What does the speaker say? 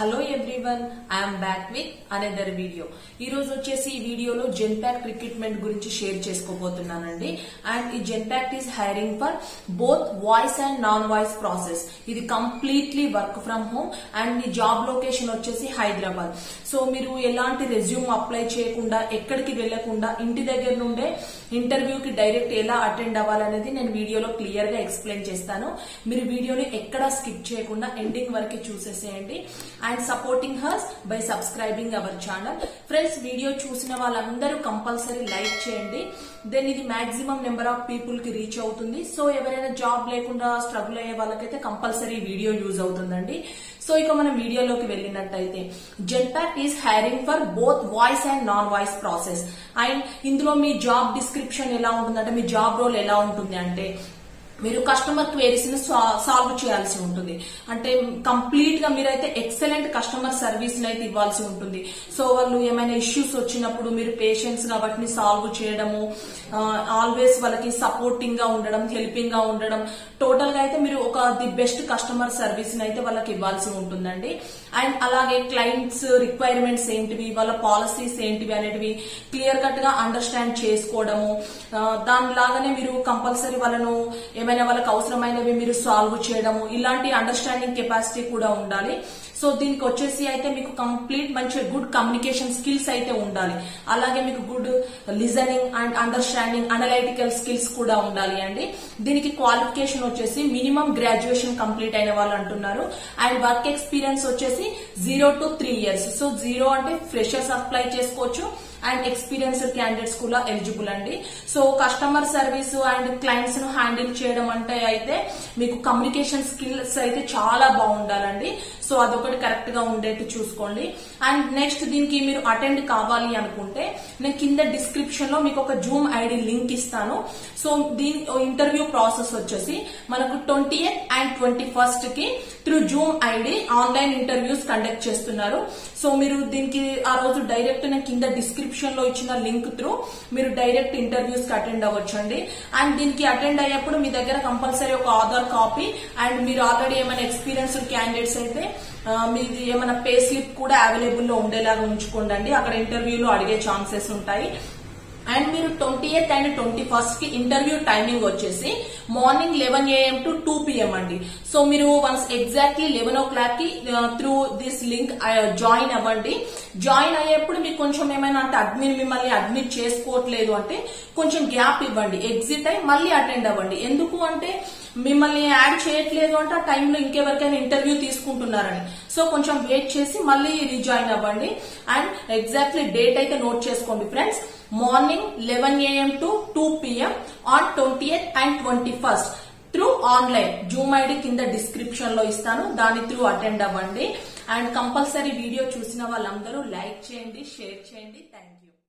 hello everyone I'm back with another video ఈ రోజు వచ్చేసి ఈ వీడియోలో జెన్పాక్ట్ రిక్రూట్మెంట్ గురించి షేర్ చేసుకోబోతున్నానండి అండ్ ఈ Genpact is hiring for both voice and non voice process ఇది completely work from home and మీ జాబ్ లొకేషన్ వచ్చేసి హైదరాబాద్ సో మీరు ఎలాంటి రెజ్యూమ్ అప్లై చేయకుండా ఎక్కడికి వెళ్లకుండా ఇంటి దగ్గర నుండే ఇంటర్వ్యూకి డైరెక్ట్ ఎలా అటెండ్ అవ్వాలనేది నేను వీడియోలో క్లియర్ గా ఎక్స్ప్లెయిన్ చేస్తాను మీరు వీడియోని ఎక్కడా స్కిప్ చేయకుండా ఎండింగ్ వరకు చూసేసేయండి and supporting hers by subscribing our channel friends video చూసిన వాళ్ళందరూ కంపల్సరీ లైక్ చేయండి దెన్ ఇది మాక్సిమం నెంబర్ ఆఫ్ పీపుల్ కి రీచ్ అవుతుంది సో ఎవరైనా జాబ్ లేకుండా స్ట్రగుల్ అయ్యే వాళ్ళకైతే కంపల్సరీ వీడియో యూజ్ అవుతుందండి సో ఇక మనం వీడియోలోకి వెళ్ళినట్టయితే Genpact is hiring for both voice and non voice process and ఇందులో మీ జాబ్ డిస్క్రిప్షన్ ఎలా ఉంటుందంటే మీ జాబ్ రోల్ ఎలా ఉంటుంది అంటే మీరు కస్టమర్ క్వేరీస్ ని సాల్వ్ చేయాల్సి ఉంటుంది అంటే కంప్లీట్ గా మీరైతే ఎక్సలెంట్ కస్టమర్ సర్వీస్ అయితే ఇవ్వాల్సి ఉంటుంది సో వాళ్ళు ఏమైనా ఇష్యూస్ వచ్చినప్పుడు మీరు పేషెంట్స్ వాటిని సాల్వ్ చేయడము ఆల్వేస్ వాళ్ళకి సపోర్టింగ్ గా ఉండడం హెల్పింగ్ గా ఉండడం టోటల్ గా అయితే మీరు ఒక ది బెస్ట్ కస్టమర్ సర్వీస్ అయితే వాళ్ళకి ఇవ్వాల్సి ఉంటుందండి అండ్ అలాగే క్లయింట్స్ రిక్వైర్మెంట్స్ ఏంటివి వాళ్ళ పాలసీస్ ఏంటివి అనేటివి క్లియర్ కట్ గా అండర్స్టాండ్ చేసుకోవడము దానిలాగానే మీరు కంపల్సరీ వాళ్ళను ఏమైనా వాళ్ళకి అవసరమైనవి మీరు సాల్వ్ చేయడము ఇలాంటి అండర్స్టాండింగ్ కెపాసిటీ కూడా ఉండాలి సో దీనికి వచ్చేసి అయితే మీకు కంప్లీట్ మంచి గుడ్ కమ్యూనికేషన్ స్కిల్స్ అయితే ఉండాలి అలాగే మీకు good listening and understanding analytical skills కూడా ఉండాలి అండి దీనికి క్వాలిఫికేషన్ వచ్చేసి మినిమం గ్రాడ్యుయేషన్ కంప్లీట్ అయిన వాళ్ళు అంటున్నారు అండ్ వర్క్ ఎక్స్పీరియన్స్ వచ్చేసి zero to three years so zero అంటే ఫ్రెషర్స్ అప్లై చేసుకోవచ్చు అండ్ ఎక్స్పీరియన్స్డ్ క్యాండిడేట్స్ కూడా ఎలిజిబుల్ అండి so customer service and clients ను హ్యాండిల్ చేయడం అంటే అయితే మీకు కమ్యూనికేషన్ స్కిల్స్ అయితే చాలా బాగుండాలండి సో అదొకటి కరెక్ట్ గా ఉండేట్టు చూసుకోండి అండ్ నెక్స్ట్ దీనికి మీరు అటెండ్ కావాలి అనుకుంటే నేను కింద డిస్క్రిప్షన్ లో మీకు ఒక జూమ్ ఐడి లింక్ ఇస్తాను సో దీని ఇంటర్వ్యూ ప్రాసెస్ వచ్చేసి మనకు ట్వంటీ అండ్ ట్వంటీ ఫస్ట్ కి through zoom ID online interviews conduct చేస్తున్నారు సో మీరు దీనికి ఆ రోజు డైరెక్ట్ నేను కింద డిస్క్రిప్షన్ లో ఇచ్చిన లింక్ త్రూ మీరు డైరెక్ట్ ఇంటర్వ్యూస్ కి అటెండ్ అవ్వచ్చు అండి అండ్ దీనికి అటెండ్ అయ్యేప్పుడు మీ దగ్గర కంపల్సరీ ఒక ఆధార్ కాపీ అండ్ మీరు ఆల్రెడీ ఏమైనా ఎక్స్పీరియన్స్డ్ క్యాండిడేట్స్ అయితే మీది ఏమైనా పే స్లిప్ కూడా అవైలబుల్ లో ఉండేలాగా ఉంచుకోండి అక్కడ ఇంటర్వ్యూలో అడిగే ఛాన్సెస్ ఉంటాయి అండ్ మీరు twenty eighth and twenty first కి ఇంటర్వ్యూ టైమింగ్ వచ్చేసి morning eleven AM to two PM అండి సో మీరు once exactly eleven o'clock కి త్రూ దిస్ లింక్ జాయిన్ అవ్వండి జాయిన్ అయ్యేప్పుడు మీకు కొంచెం ఏమైనా అంటే అడ్మిన్ మిమ్మల్ని అడ్మిట్ చేసుకోవట్లేదు అంటే కొంచెం గ్యాప్ ఇవ్వండి ఎగ్జిట్ అయ్యి మళ్ళీ అటెండ్ అవ్వండి ఎందుకు అంటే మిమ్మల్ని యాడ్ చేయట్లేదు అంటే ఆ టైంలో ఇంకెవరికైనా ఇంటర్వ్యూ తీసుకుంటున్నారని సో కొంచెం వెయిట్ చేసి మళ్ళీ రీజాయిన్ అవ్వండి అండ్ ఎగ్జాక్ట్లీ డేట్ అయితే నోట్ చేసుకోండి friends morning eleven AM to two PM on twenty and twenty first through online zoom ID కింద డిస్క్రిప్షన్ లో ఇస్తాను దాని త్రూ అటెండ్ అవ్వండి అండ్ కంపల్సరీ వీడియో చూసిన వాళ్ళందరూ లైక్ చేయండి షేర్ చేయండి థ్యాంక్